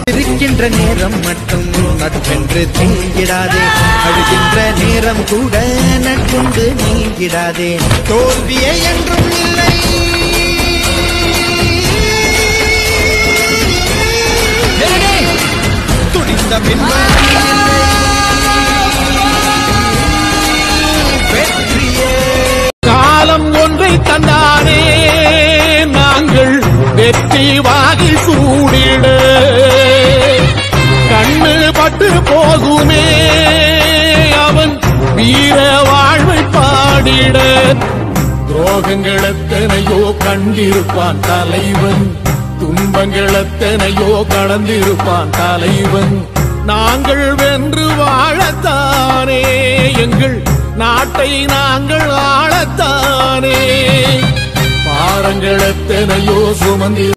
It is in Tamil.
இருக்கின்ற நேரம் மட்டும் நட்பென்று தீங்கிடாதே அழுகின்ற நேரம் கூட நட்புண்டு நீங்கிடாதே தோல்வியே என்றும் இல்லை துணிந்த பின்னால் வெற்றியே காலம் ஒன்றை தந்தானே நாங்கள் வெற்றி வாகி சூடிட கண்ணு பட்டு போகுமே அவன் வீர வாழ்வை பாடிட துரோகங்கள் எத்தனையோ கண்டிருப்பான் தலைவன் துன்பங்கள் எத்தனையோ கடந்திருப்பான் தலைவன் நாங்கள் வென்று வாழத்தானே எங்கள் நாட்டை நாங்கள் ஆளத்தானே பாரங்கள் எத்தனையோ சுமந்தி